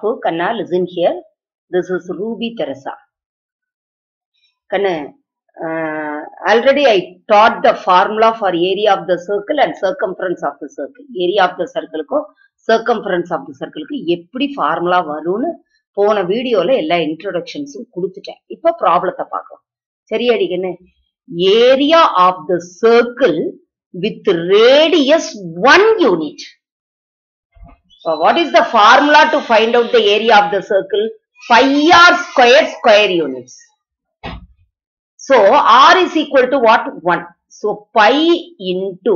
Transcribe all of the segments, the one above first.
Papu, Kanna, listen here. This is Ruby Teresa. Kanna, uh, already I taught the formula for area of the circle and circumference of the circle. Area of the circle க்கும் circumference of the circle க்கு எப்படி formula வரும்னு போன வீடியோல எல்லா இன்ட்ரோடக்ஷன்ஸும் கொடுத்துட்டேன் இப்ப ப்ராப்ளத்தை பார்க்கலாம் சரியாடி கண்ணு area of the circle with radius one unit So what is the formula to find out the area of the circle? Pi r square square units. So r is equal to what? 1. So pi into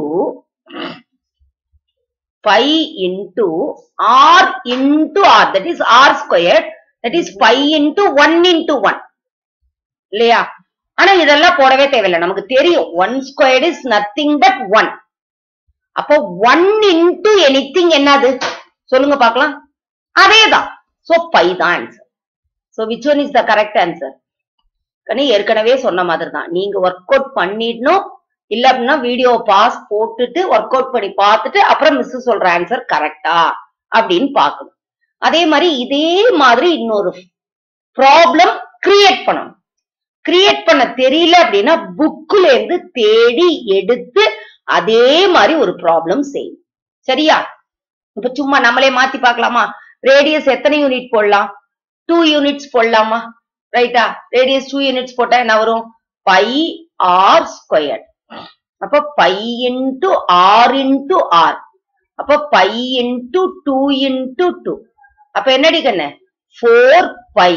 pi into r into r that is r squared that is pi into 1 into 1. இல்லையா ஆனா இதெல்லாம் போடவே தேவையில்லை நமக்கு தெரியும் one squared is nothing but one அப்போ one into anything என்னது சொல்லுங்க பார்க்கலாம் அதேதான் சோ பை தான் answer so which one is the correct answer கனி ஏற்கனவே சொன்ன மாதிரி தான் நீங்க ஒர்க் அவுட் பண்ணிடணும் இல்ல அப்படின்னா வீடியோ பாஸ் போட்டுட்டு ஒர்க் அவுட் பண்ணி பார்த்துட்டு அப்புறம் மிஸ் சொல்ற ஆன்சர் கரெக்டா அப்படின்னு பார்க்கணும் அதே மாதிரி இதே மாதிரி இன்னொரு ப்ராப்ளம் கிரியேட் பண்ணணும் கிரியேட் பண்ண தெரியல அப்படின்னா புக்ல இருந்து தேடி எடுத்து அதே மாதிரி ஒரு ப்ராப்ளம் செய்யும் சரியா இப்ப சும்மா நம்மளே மாத்தி பார்க்கலாமா ரேடியஸ் எத்தனை யூனிட் போடலாம் டூ யூனிட்ஸ் போடலாமா ரைட்டா ரேடியஸ் டூ யூனிட்ஸ் போட்டா என்ன வரும் பை ஆர் ஸ்கொயர் அப்ப pi into r into r அப்ப pi into two into two அப்ப என்னடி கண்ணு ஃபோர் பை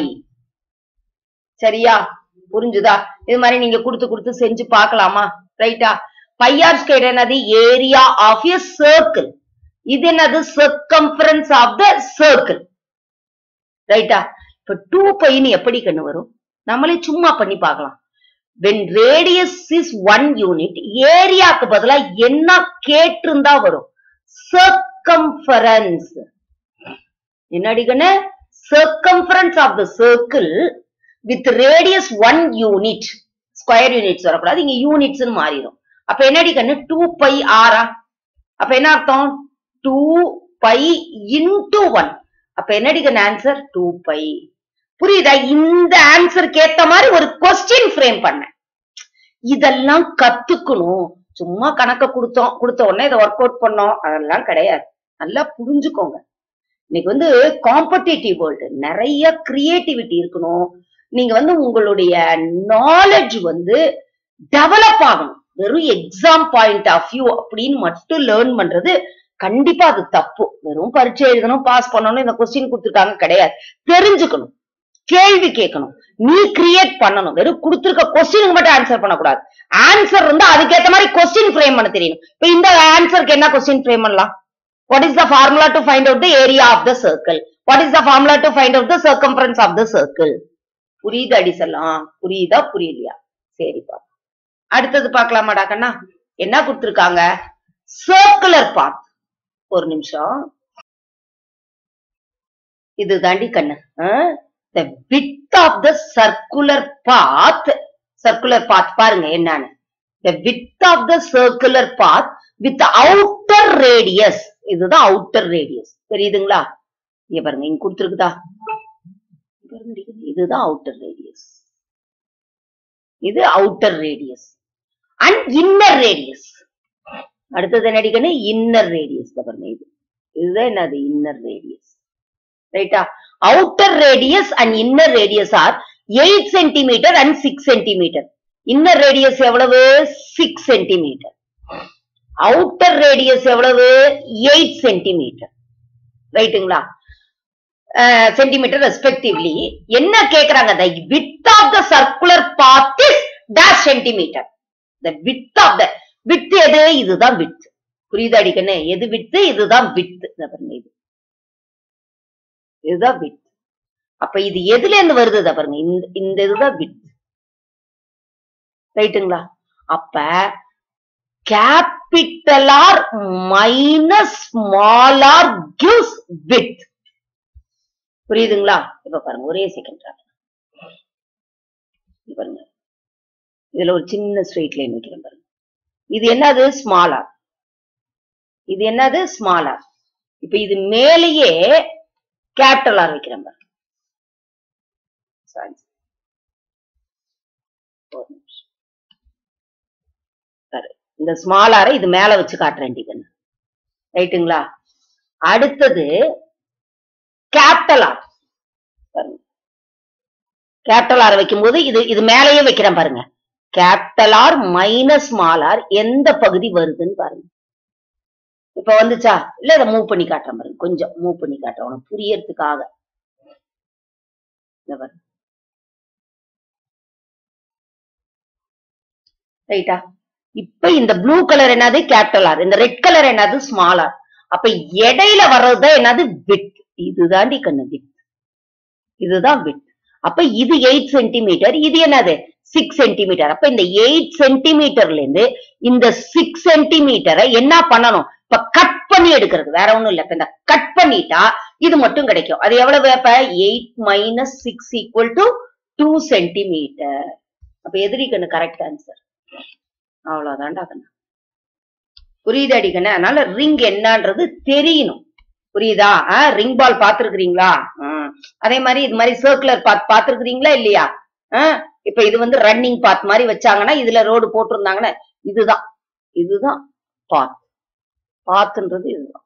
சரியா புரிஞ்சுதா இது மாதிரி நீங்க கொடுத்து கொடுத்து செஞ்சு பார்க்கலாமா ரைட்டா பை ஆர் ஸ்கொயர் என்னது ஏரியா ஆஃப் எ சர்க்கிள் இது என்னது சர்க்கம்ஃபரன்ஸ் ஆஃப் த சர்க்கிள் ரைட்டா இப்ப டூ பைன்னு எப்படி கண்ணு வரும் நம்மளே சும்மா பண்ணி பார்க்கலாம் when radius is one unit ஏரியாக்கு பதிலா என்ன கேட்டிருந்தா வரும் சர்க்கம்ஃபரன்ஸ் என்னடி கண்ணு circumference of the circle with radius one unit square units வரக்கூடாது இங்க யூனிட்ஸ் மாறிடும் அப்ப என்னடி கண்ணு டூ பை ஆரா அப்ப என்ன அர்த்தம் டூ பை இன்டு ஒன் அப்ப என்னடி கண்ணு ஆன்சர் டூ பை புரியுதா இந்த ஆன்சருக்கு ஏத்த மாதிரி ஒரு கொஸ்டின் ஃப்ரேம் பண்ணேன் இதெல்லாம் கத்துக்கணும் சும்மா கணக்க கொடுத்தோம் கொடுத்த உடனே இதை ஒர்க் அவுட் பண்ணோம் அதெல்லாம் கிடையாது நல்லா புரிஞ்சுக்கோங்க இன்னைக்கு வந்து காம்படிட்டிவ் வேர்ல்டு நிறைய கிரியேட்டிவிட்டி இருக்கணும் நீங்க வந்து உங்களுடைய நாலேஜ் வந்து டெவலப் ஆகணும் வெறும் எக்ஸாம் பாயிண்ட் ஆஃப் வியூ அப்படின்னு மட்டும் லேர்ன் பண்றது கண்டிப்பா அது தப்பு வெறும் பரீட்சை எழுதணும் பாஸ் பண்ணணும் இந்த கொஸ்டின் கொடுத்துருக்காங்க கிடையாது தெரிஞ்சுக்கணும் கேள்வி கேட்கணும் நீ கிரியேட் பண்ணணும் வெறும் கொடுத்துருக்க கொஸ்டினுக்கு மட்டும் ஆன்சர் பண்ணக்கூடாது ஆன்சர் இருந்தா அதுக்கேத்த மாதிரி கொஸ்டின் ஃப்ரேம் பண்ண தெரியணும் இப்ப இந்த ஆன்சருக்கு என்ன கொஸ்டின் ஃப்ரேம் பண்ணலாம் what is the formula to find out the area of the circle what is the formula to find out the circumference of the circle புரியுது அடி செல்லாம் புரியுதா புரியலையா சரிப்பா அடுத்தது பார்க்கலாமாடா கண்ணா என்ன கொடுத்துருக்காங்க சர்க்குலர் பாத் ஒரு நிமிஷம் இது தாண்டி கண்ணு the width of the circular path circular path பாருங்க என்னன்னு the width of the circular path with outer radius இதுதான் அவுட்டர் ரேடியஸ் தெரியுதுங்களா இங்க பாருங்க இங்க கொடுத்துருக்குதா இதுதான் அவுட்டர் ரேடியஸ் இது outer radius and inner radius அடுத்தது என்ன அடிக்கணும் இன்னர் ரேடியஸ் பாருங்க இது இதுதான் என்னது இன்னர் ரேடியஸ் ரைட்டா outer radius and inner radius are eight centimetre and six centimetre inner radius எவ்வளவு சிக்ஸ் சென்டிமீட்டர் அவுட்டர் ரேடியஸ் எவ்வளவு எயிட் சென்டிமீட்டர் ரைட்டுங்களா சென்டிமீட்டர் ரெஸ்பெக்டிவ்லி என்ன கேக்குறாங்க the width of the circular path is dash centimetre the width of the width எது இதுதான் with புரியுது அடிக்கண்ணே எது with இதுதான் வித் இது இதுதான் வித் அப்ப இது எதுல இருந்து வருது பாருங்க இந்த இந்த இதுதான் வித் ரைட்டுங்களா அப்ப capital r minus small r gives width புரியுதுங்களா இப்ப பாருங்க ஒரே செகண்ட் பாருங்க இதுல ஒரு சின்ன ஸ்ட்ரெயிட் லைன் வைக்கிறேன் பாருங்க இது என்னது ஸ்மாலா இது என்னது ஸ்மாலா இப்ப இது மேலேயே கேபிட்டல் ஆர் வைக்கிறேன் பாரு Sorry. ஒரு நிமிஷம். பாரு, இந்த ஸ்மால் ஆரை இது மேல வச்சு காட்டுறேன் டிகன் ரைட்டுங்களா அடுத்தது கேபிட்டல் ஆர் கேபிட்டல் ஆர் வைக்கும்போது இது இது மேலேயே வைக்கிறேன் பாருங்க capital r minus small r எந்த பகுதி வருதுன்னு பாருங்க இப்ப வந்துச்சா இல்ல இதை மூவ் பண்ணி காட்டுறேன் பாருங்க கொஞ்சம் மூவ் பண்ணி காட்டுறேன் உனக்கு புரியறதுக்காக இந்த பாருங்க ரைட்டா இப்ப இந்த ப்ளூ கலர் என்னது கேபிட்டல் ஆர் இந்த ரெட் கலர் என்னது ஸ்மால் ஆர் அப்ப இடையில வர்றதுதான் என்னது வித் இதுதாண்டி கண்ணு வித் இதுதான் வித் அப்ப இது எயிட் சென்டிமீட்டர் இது என்னது சிக்ஸ் சென்டிமீட்டர் அப்ப இந்த எயிட் சென்டிமீட்டர்ல இருந்து இந்த சிக்ஸ் சென்டிமீட்டரை என்ன பண்ணணும் இப்ப கட் பண்ணி எடுக்கிறது வேற ஒண்ணும் இல்ல இப்ப இந்த கட் பண்ணிட்டா இது மட்டும் கிடைக்கும் அது எவ்வளவு இப்ப eight minus six equal to two centimetre அப்ப எதிரி கண்ணு கரெக்ட் ஆன்சர் அவ்வளவுதான்டா கண்ணு புரியுது அடிக்கண்ணு அதனால ரிங் என்னன்றது தெரியணும் புரியுதா ரிங் பால் பாத்துருக்கீங்களா அதே மாதிரி இது மாதிரி சர்க்குலர் பாத் பாத்துருக்கீங்களா இல்லையா ஆ, இப்ப இது வந்து ரன்னிங் பாத் மாதிரி வச்சாங்கன்னா இதுல ரோடு போட்டிருந்தாங்கன்னா இதுதான் இதுதான் பாத் பாத்துன்றது இதுதான்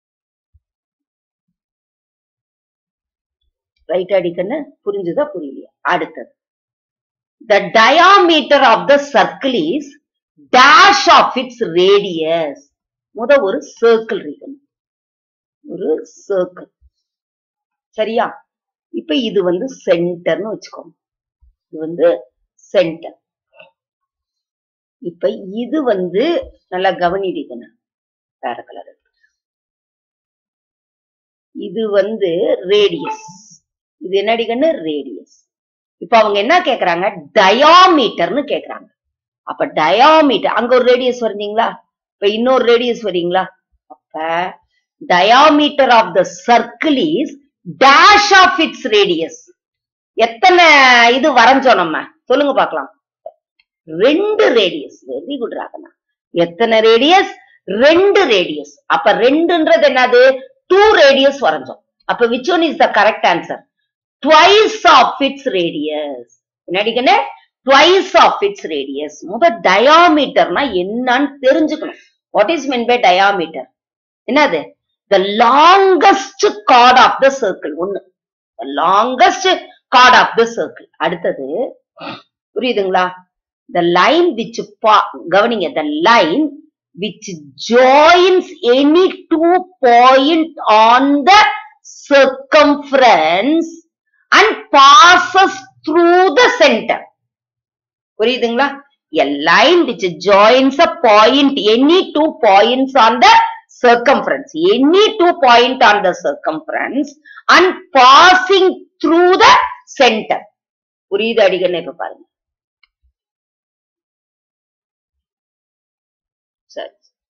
ரைட் அடிக்கன்னு புரிஞ்சுதா புரியலையா அடுத்தது the diameter of the circle is dash of its radius முத ஒரு சர்க்கிள் இருக்கணும் ஒரு சர்க்கிள் சரியா இப்ப இது வந்து சென்டர்னு வச்சுக்கோங்க இது வந்து சென்டர் இப்ப இது வந்து நல்லா கவனிடிக்கணும் வேற கலர் இது வந்து ரேடியஸ் இது என்னடிக்கன்னு ரேடியஸ் இப்ப அவங்க என்ன கேக்குறாங்க டயாமீட்டர்னு கேக்குறாங்க அப்ப டயாமீட்டர் அங்க ஒரு ரேடியஸ் வர்றீங்களா இப்ப இன்னொரு ரேடியஸ் வரீங்களா அப்ப diameter of the circle is dash of its radius எத்தனை இது வரைஞ்சோம் நம்ம சொல்லுங்க பார்க்கலாம் ரெண்டு ரேடியஸ் வெரி குட் ராகனா எத்தனை ரேடியஸ் ரெண்டு ரேடியஸ் அப்ப ரெண்டுன்றது என்னது டூ ரேடியஸ் வரைஞ்சோம் அப்ப which one is the correct answer twice of its radius என்னடிக்கனே twice of its radius முத டயாமீட்டர்னா என்னன்னு தெரிஞ்சுக்கணும் what is meant by diameter என்னது the longest chord of the circle ஒண்ணு the longest chord of the circle அடுத்தது புரியுதுங்களா the line which pa- கவனிங்க the line which joins any two point on the circumference and passes through the center புரியுதுங்களா a line which joins a point any two points on the circumference any two point on the circumference and passing through the center புரியுது அடிக்கணும் இப்ப பாருங்க சரி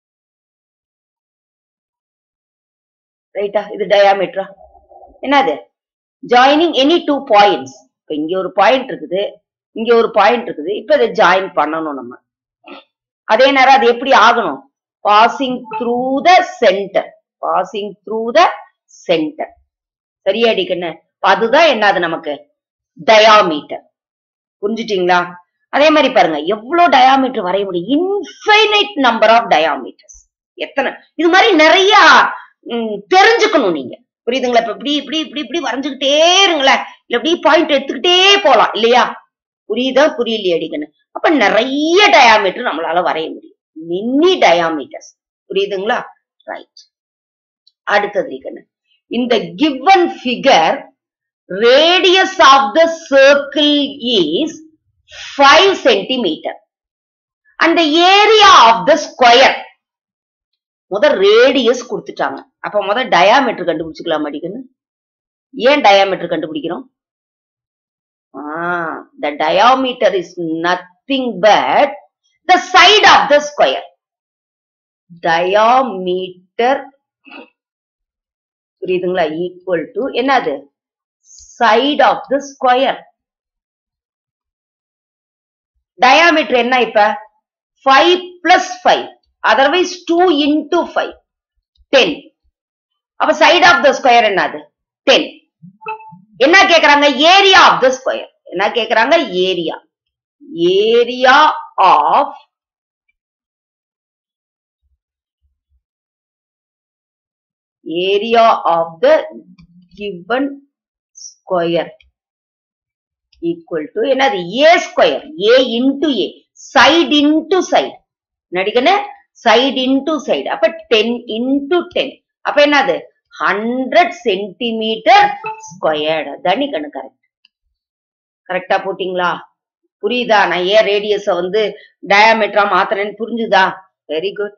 ரைட்டா இது டயாமீட்டரா என்னது joining any two points இப்ப இங்க ஒரு பாயிண்ட் இருக்குது இங்க ஒரு பாயிண்ட் இருக்குது இப்ப இதை ஜாயின் பண்ணணும் நம்ம அதே நேரம் அது எப்படி ஆகணும் passing through the centre passing through the centre சரியா அடிக்கண்ணு அதுதான் என்னது நமக்கு டயாமீட்டர் புரிஞ்சுட்டீங்களா அதே மாதிரி பாருங்க எவ்வளவு டயாமீட்டர் வரைய முடியும் இன்ஃபைனைட் நம்பர் ஆஃப் டயாமீட்டர்ஸ் எத்தனை இது மாதிரி நிறைய ம், தெரிஞ்சுக்கணும் நீங்க புரியுதுங்களா இப்ப இப்படி இப்படி இப்படி இப்படி வரைஞ்சுக்கிட்டே இருங்களேன் இல்ல இப்படி பாயிண்ட் எடுத்துக்கிட்டே போலாம் இல்லையா புரியுதா புரியலையா அடிக்கணும் அப்ப நிறைய டயாமீட்டர் நம்மளால வரைய முடியும் மினி டயாமீட்டர்ஸ் புரியுதுங்களா ரைட் அடுத்தது அடிக்கணும் இந்த given figure radius of the circle is five centimetre அந்த ஏரியா ஆஃப் த ஸ்கொயர் முத ரேடியஸ் கொடுத்துட்டாங்க அப்ப முத டயாமீட்டர் கண்டுபிடிச்சுக்கலாம் அடிக்கன்னு ஏன் டயாமீட்டர் கண்டுபிடிக்கிறோம் the diameter is nothing but the side of the square diameter புரியுதுங்களா ஈக்குவல் டு என்னது side of the square diameter என்ன இப்ப five plus five otherwise two into five ten அப்ப சைட் ஆஃப் த ஸ்கொயர் என்னது ten என்ன கேக்குறாங்க area of the square என்ன கேக்குறாங்க area area of area of the given square equal to என்னது a square a into a side into side நடிக்கன side into side அப்ப 10 into 10 அப்ப என்னது 100 சென்டிமீட்டர் ஸ்கொயர்டு தனி கண்ணு கரெக்ட் கரெக்டா போட்டீங்களா புரியுதா நான் ஏன் ரேடியஸ வந்து டயாமீட்டரா மாத்துறேன்னு புரிஞ்சுதா வெரி குட்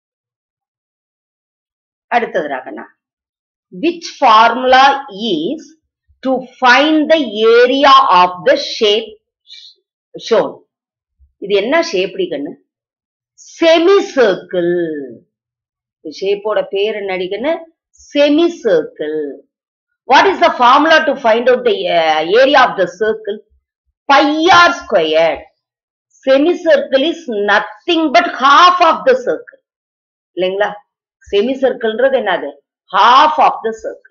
அடுத்தது ராகண்ணா which formula is to find the area of the shape shown இது என்ன ஷேப்டி கண்ணு செமி சர்க்கிள் ஷேப்போட பேர் என்னடி கண்ணு semi circle what is the formula to find out the area of the circle pi r square semi circle is nothing but half of the circle இல்லைங்களா semi சர்க்கிள்ன்றது என்னது half of the circle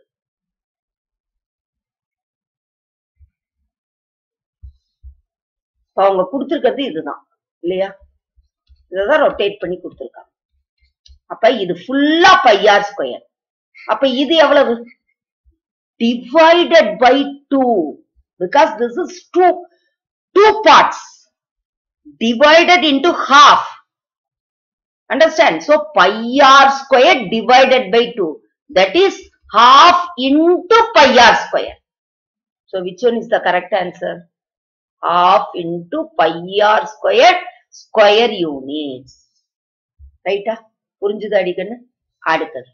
அவங்க கொடுத்திருக்கிறது இதுதான் இல்லையா இததான் ரொட்டேட் பண்ணி கொடுத்திருக்காங்க அப்ப இது ஃபுல்லா பையார் ஸ்கொயர் அப்ப இது எவ்வளவு divided by two because this is two two parts divided into half Understand? So pi r square divided by 2. That is half into pi r square. So which one is the correct answer? Half into pi r square square units. ரைட்டா புரிஞ்சுது அடிக்கன்னு அடுத்தது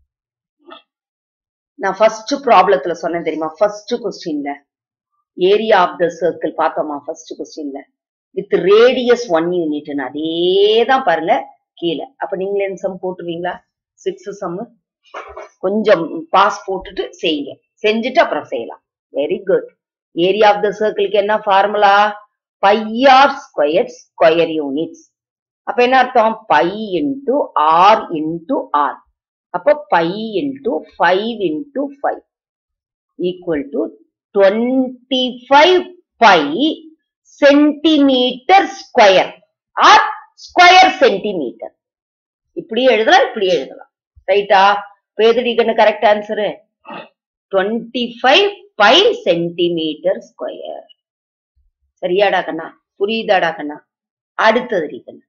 நான் first ப்ராப்ளத்துல சொன்னேன் தெரியுமா first கொஸ்டின்ல area of the circle பார்த்தோமா first கொஸ்டின்ல with radius one unit அதே தான் பாருங்க கீழே அப்ப நீங்களே சம் போட்டுருவீங்களா சிக்ஸ் சம் கொஞ்சம் பாஸ் போட்டுட்டு செய்யுங்க செஞ்சுட்டு அப்புறம் செய்யலாம் very good area of the சர்க்கிளுக்கு என்ன formula pi r square square units அப்ப என்ன அர்த்தம் pi into r into r அப்போ pi into five into five equal to twenty five pi centimetre square r square centimetre இப்படி எழுதலாம் இப்படி எழுதலாம் ரைட்டா பேதடிக்கன்னு correct answer twenty five pi centimetre square சரியாடா கண்ணா புரியுதாடா கண்ணா அடுத்தது கண்ணா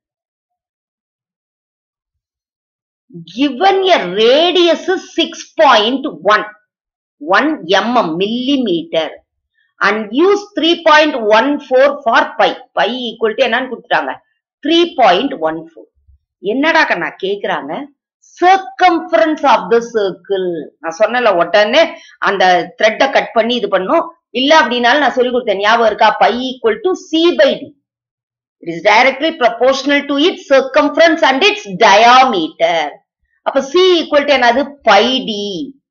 given a radius is 6.1 1 mm millimeter and use 3.14 for pi pi equal to என்னன்னு கொடுத்துட்டாங்க த்ரீ பாயிண்ட் ஒன் ஃபோர் என்னடா கண்ணா கேக்குறாங்க சர்க்கம்ஃபரன்ஸ் ஆஃப் த சர்க்கிள் நான் சொன்னல உடனே அந்த த்ரெட்டை கட் பண்ணி இது பண்ணும் இல்ல அப்படின்னாலும் நான் சொல்லி கொடுத்தேன் ஞாபகம் இருக்கா pi equal to c by d it is directly proportional to its circumference and its diameter அப்ப சி ஈக்குவல் டு என்னது பை டி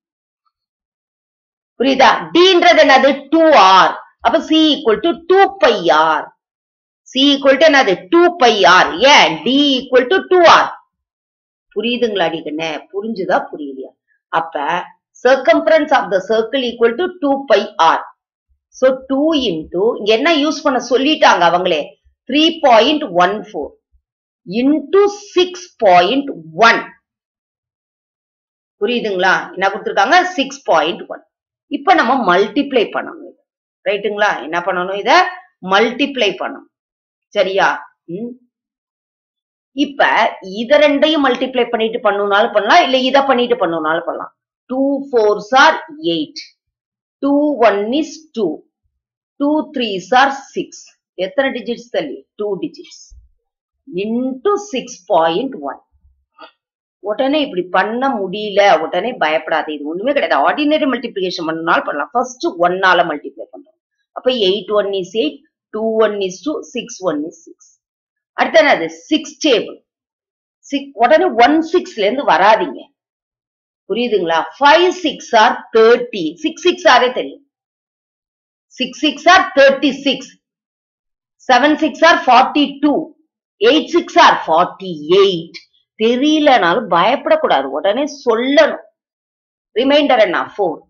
புரியுதா டின்றது என்னது டூ ஆர் அப்ப c equal to two pi r c equal to என்னது two pi r ஏன் d equal to two r புரியுதுங்களா அடிக்கண்ணே புரிஞ்சுதா புரியலையா அப்ப circumference of the circle equal to two pi r so two into என்ன use பண்ண சொல்லிட்டாங்க அவங்களே three point one four into six point one புரியுதுங்களா என்ன கொடுத்துருக்காங்க சிக்ஸ் பாயிண்ட் ஒன் இப்ப நம்ம மல்டிப்ளை பண்ணணும் இது ரைட்டுங்களா என்ன பண்ணணும் இத மல்டிப்ளை பண்ணணும் சரியா ம் இப்ப இத ரெண்டையும் மல்டிப்ளை பண்ணிட்டு பண்ணணும்னாலும் பண்ணலாம் இல்ல இத பண்ணிட்டு பண்ணணும்னாலும் பண்ணலாம் two fours are eight two one is two two threes are six எத்தனை டிஜிட்ஸ் தள்ளி two digits into six point one உடனே இப்படி பண்ண முடியல உடனே பயப்படாது இது ஒண்ணுமே கிடையாது ஆர்டினரி மல்டிபிளிகேஷன் பண்ணனாலும் பண்ணலாம் ஃபர்ஸ்ட் ஒன்னால மல்டிப்ளை பண்றோம் அப்ப eight one is eight two one is two six one is six அடுத்து என்னது சிக்ஸ் டேபிள் சிக்ஸ் உடனே ஒன் சிக்ஸ்ல இருந்து வராதீங்க புரியுதுங்களா five six are thirty six six ஆரே தெரியும் six six are thirty six seven six are forty two eight six are forty eight தெரியலனாலும் பயப்படக்கூடாது உடனே சொல்லணும் ரிமைண்டர் என்ன four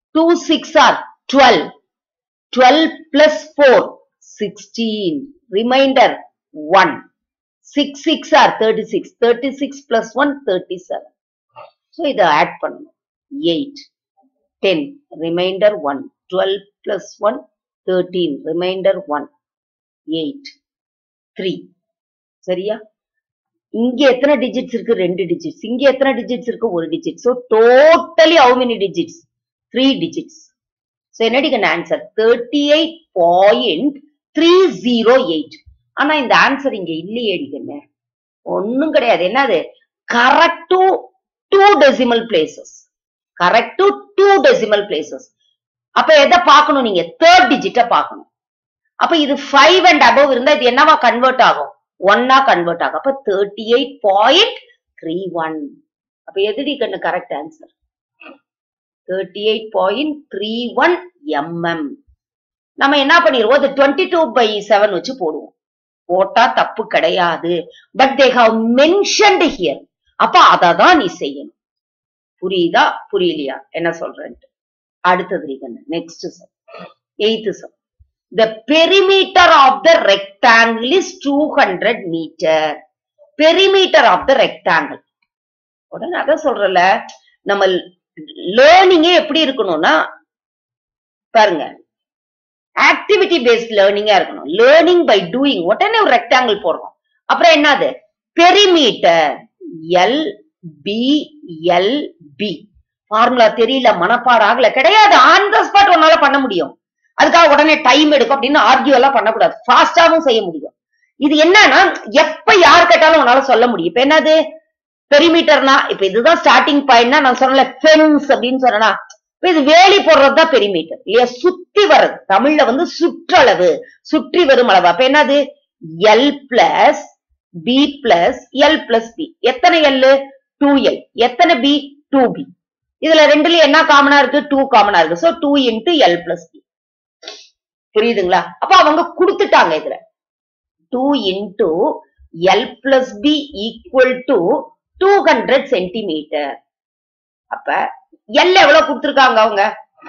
two six are twelve twelve plus four sixteen reminder one six six are thirty six thirty six plus one thirty seven so இதை add பண்ணணும் eight ten reminder one twelve plus one thirteen reminder one eight three சரியா இங்க எத்தனை digits இருக்கு ரெண்டு digits இங்க எத்தனை digits இருக்கு ஒரு digit so totally how many digits three digits so என்னடிக்கணும் answer thirty eight point three zero eight ஆனா இந்த ஆன்சர் இங்க இல்லையே அடிக்கண்ண ஒன்னும் கிடையாது என்னது correct to two decimal places correct to two decimal places அப்ப எதை பார்க்கணும் நீங்க தேர்ட் டிஜிட்ட பார்க்கணும் அப்ப இது ஃபைவ் அண்ட் அபவ் இருந்தா இது என்னவா கன்வெர்ட் ஆகும் ஒன்னா கன்வெர்ட் ஆகும் அப்ப thirty eight point three one அப்ப எதுடி கண்ணு correct answer thirty eight point three one எம்எம் நம்ம என்ன பண்ணிடுவோம் அது டுவெண்ட்டி டூ பை செவன் வச்சு போடுவோம் போட்டா தப்பு கிடையாது but they have mentioned here அப்ப அதை தான் நீ செய்யணும் புரியுதா புரியலையா என்ன சொல்றேன்ட்டு அடுத்தது next sum eight sum the perimeter of the rectangle is 200 meter perimeter of the rectangle உடனே அதான் சொல்றல நம்ம லேர்னிங்கே எப்படி இருக்கணும்னா பாருங்க ஆக்டிவிட்டி பேஸ்ட் லேர்னிங்கா இருக்கணும் லேர்னிங் பை டூயிங் உடனே ஒரு ரெக்டாங்கிள் போடுறோம் அப்புறம் என்னது perimeter l b l b formula தெரியல மனப்பாடம் ஆகல கிடையாது ஆன் த ஸ்பாட் உன்னால பண்ண முடியும் அதுக்காக உடனே டைம் எடுக்கும் அப்படின்னு ஆர்கியூ எல்லாம் பண்ணக்கூடாது ஃபாஸ்டாவும் செய்ய முடியும் இது என்னன்னா எப்ப யார் கேட்டாலும் உன்னால சொல்ல முடியும் இப்ப என்னது பெரிமீட்டர்னா இப்ப இதுதான் ஸ்டார்டிங் பாயிண்ட்னா நான் சொன்னல ஃபென்ஸ் அப்படின்னு சொன்னா இப்ப இது வேலி போடுறதுதான் பெரிமீட்டர் இல்லையா சுத்தி வர்றது தமிழ்ல வந்து சுற்றளவு சுற்றி வரும் அளவு அப்ப என்னது l plus b plus l plus b எத்தனை எல் டூ எல் எத்தனை பி டூ பி இதுல ரெண்டுலயும் என்ன காமனா இருக்கு டூ காமனா இருக்கு so two into l plus b புரியுதுங்களா அப்ப அவங்க கொடுத்துட்டாங்க இதுல two into l plus b equal to two hundred centimetre அப்ப எல் எவ்வளவு கொடுத்துருக்காங்க அவங்க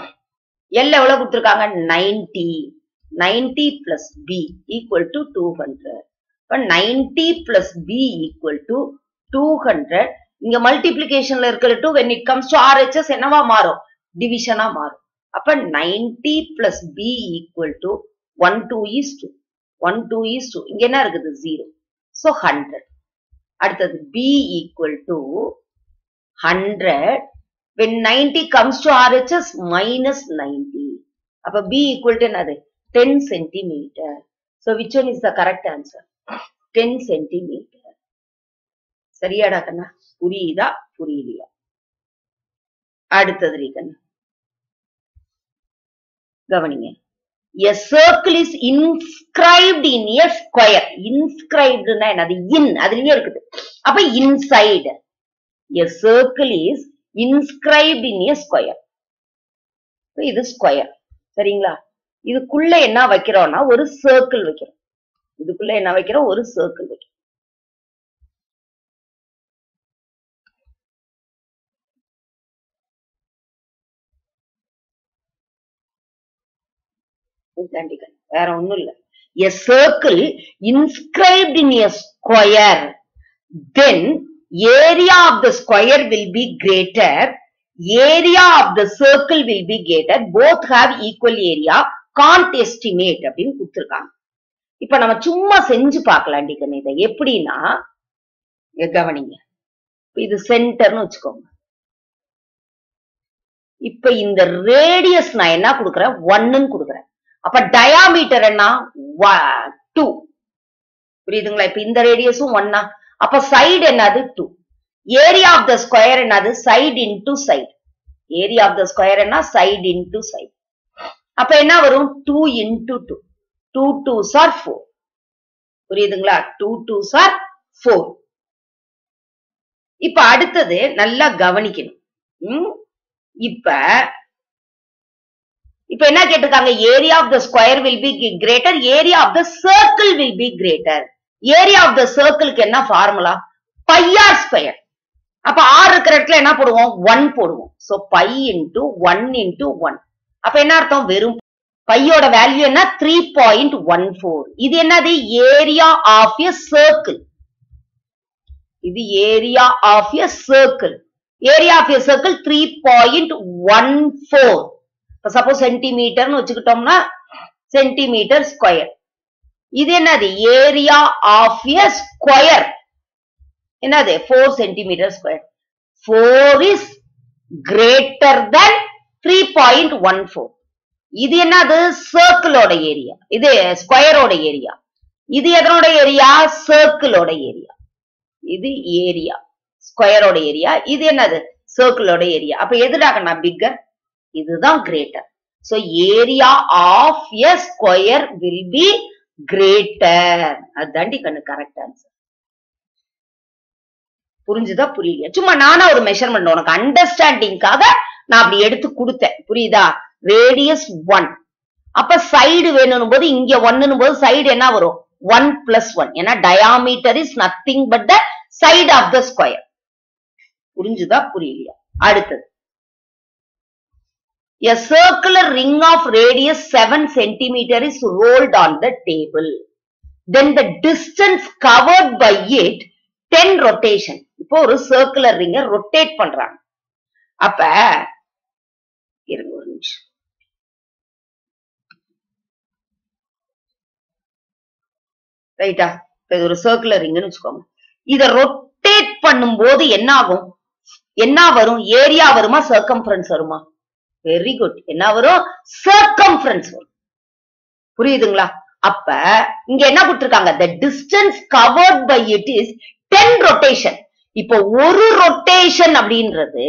எல் எவ்வளவு கொடுத்துருக்காங்க ninety ninety plus b equal to two hundred இப்ப ninety plus b equal to two hundred இங்க மல்டிபிளிகேஷன்ல இருக்கிற two when it comes to RHS என்னவா மாறும் டிவிஷனா மாறும் அப்ப ninety plus b equal to one two is two one two is two இங்க என்ன இருக்குது ஜீரோ ஸோ ஹண்ட்ரட் அடுத்தது b equal to hundred when ninety comes to RHS minus ninety அப்ப பி ஈக்குவல் டு என்னது ten centimetre so which one is the correct answer ten centimetre சரியாடா கண்ணா புரியுதா புரியலையா அடுத்தது கண்ணா கவனிங்க a circle is inscribed in a square inscribedனா என்னது in அதுலயே இருக்குது அப்ப inside a circle is inscribed in a square இது ஸ்கொயர் சரிங்களா இதுக்குள்ள என்ன வைக்கிறோம்னா ஒரு சர்க்கிள் வைக்கிறோம் இதுக்குள்ள என்ன வைக்கிறோம் ஒரு சர்க்கிள் வைக்கிறோம் தாண்டிக்கணும் வேற ஒண்ணும் இல்ல a circle inscribed in a square then area of the square will be greater area of the circle will be greater both have equal area can't estimate அப்படின்னு கொடுத்திருக்காங்க இப்ப நம்ம சும்மா செஞ்சு பார்க்கலாம் டிகன் இதை எப்படின்னா இங்க கவனிங்க இப்ப இது சென்டர்னு வச்சுக்கோங்க இப்ப இந்த ரேடியஸ் நான் என்ன கொடுக்குறேன் ஒன்னுன்னு கொடுக்குறேன் அப்ப டயாமீட்டர் என்ன டூ புரியுதுங்களா இப்ப இந்த ரேடியஸும் ஒன்னா அப்ப சைடு என்னது two area of the square என்னது side into side area of the square என்ன சைடு இன்டு சைடு அப்ப என்ன வரும் two into two two two are four புரியுதுங்களா டூ டூ சார் ஃபோர் இப்ப அடுத்தது நல்லா கவனிக்கணும் ம்? இப்ப இப்ப என்ன கேட்டிருக்காங்க area of the square will be greater area of the square will be greater area of the சர்க்கிள்க்கு என்ன ஃபார்முலா பையார் ஸ்கொயர் அப்ப ஆர் இருக்கிற இடத்துல என்ன போடுவோம் ஒன் போடுவோம் so pi into one into one அப்ப என்ன அர்த்தம் வெறும் பையோட வேல்யூ என்ன த்ரீ பாயிண்ட் ஒன் ஃபோர் இது என்னது ஏரியா ஆஃப் எ சர்க்கிள் இது area of a circle area of a circle three point one four suppose சென்டிமீட்டர்னு வச்சுக்கிட்டோம்னா சென்டிமீட்டர் ஸ்கொயர் இது என்னது ஏரியா ஆஃப் எ ஸ்கொயர் என்னது four centimetre square four is greater than three point one four இது என்னது சர்க்கிளோட area இது ஸ்கொயரோட ஏரியா இது எதனோட ஏரியா சர்க்கிளோட ஏரியா இது ஏரியா ஸ்கொயரோட ஏரியா இது என்னது சர்க்கிளோட ஏரியா அப்ப எதுடாகண்ணா பிக்கர் இதுதான் greater so area of a square will be greater அதுதாண்டி கண்ணு கரெக்ட் ஆன்சர் புரிஞ்சுதா புரியலையா சும்மா நானா ஒரு மெஷர்மெண்ட் உனக்கு அண்டர்ஸ்டாண்டிங்காக நான் அப்படி எடுத்து கொடுத்தேன் புரியுதா ரேடியஸ் ஒன் அப்ப சைடு வேணும் போது இங்க ஒன்னு போது சைடு என்ன வரும் ஒன் பிளஸ் ஒன் ஏன்னா diameter is nothing but the side of the square புரிஞ்சுதா புரியலையா அடுத்தது A circular ring of radius 7 centimeter is rolled on the table. Then the distance covered by it 10 rotation. இப்போ ஒரு circular ring rotate பண்றாங்க அப்ப இருங்க ஒரு நிமிஷம் ரைட்டா இப்ப இது ஒரு சர்க்குலர் ரிங்னு வச்சுக்கோங்க இத ரொட்டேட் பண்ணும்போது என்ன ஆகும் என்ன வரும் ஏரியா வருமா சர்க்கம்ஃபரன்ஸ் வருமா வெரி குட் என்ன வரும் சர்க்கம்ஃபரன்ஸ் வரும் புரியுதுங்களா அப்ப இங்க என்ன கொடுத்திருக்காங்க the distance covered by it is 10 rotation இப்போ ஒரு ரொட்டேஷன் அப்படின்றது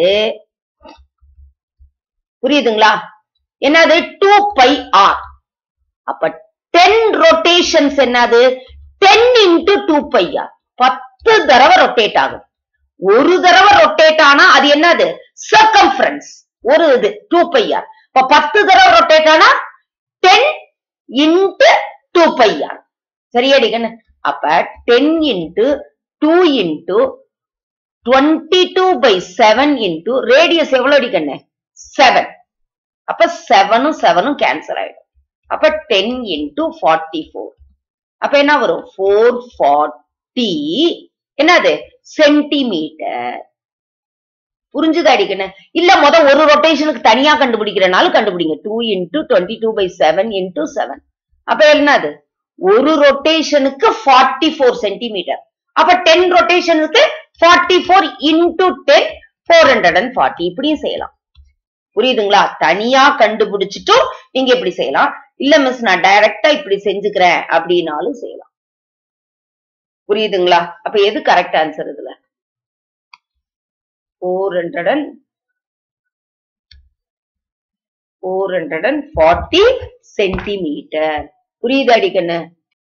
புரியுதுங்களா என்னது டூ பை ஆர் அப்ப டென் ரொட்டேஷன்ஸ் என்னது ten into two pi r பத்து தடவை ரொட்டேட் ஆகும் ஒரு தடவை ரொட்டேட் ஆனா அது என்னது சர்க்கம்ஃபரன்ஸ் ஒரு இது டூ பை ஆர் இப்ப பத்து தடவை ரொட்டேட் ஆனா ten into two pi r சரியாடி கண்ணு அப்ப ten into two into twenty two by seven into radius எவ்வளவு அடி கண்ணு செவன் அப்ப செவனும் செவனும் கேன்சல் ஆயிடும் அப்ப டென் இன்டு ஃபார்ட்டி ஃபோர் அப்ப என்ன வரும் ஃபோர் ஃபார்ட்டி என்னது சென்டிமீட்டர் புரிஞ்சுது அடிக்கணும் இல்ல முத ஒரு ரொட்டேஷனுக்கு தனியா கண்டுபிடிக்கிறனால கண்டுபிடிங்க two into twenty two by seven into seven அப்ப என்னது ஒரு ரொட்டேஷனுக்கு ஃபார்ட்டி ஃபோர் சென்டிமீட்டர் அப்ப டென் ரொட்டேஷனுக்கு forty four into ten four hundred and forty இப்படியும் செய்யலாம் புரியுதுங்களா தனியா கண்டுபிடிச்சிட்டும் நீங்க இப்படி செய்யலாம் இல்ல மிஸ் நான் டைரக்டா இப்படி செஞ்சுக்கிறேன் அப்படின்னாலும் செய்யலாம் புரியுதுங்களா அப்ப எது கரெக்ட் ஆன்சர் இதுல four hundred and four hundred and forty centimetre புரியுது அடிக்கண்ணு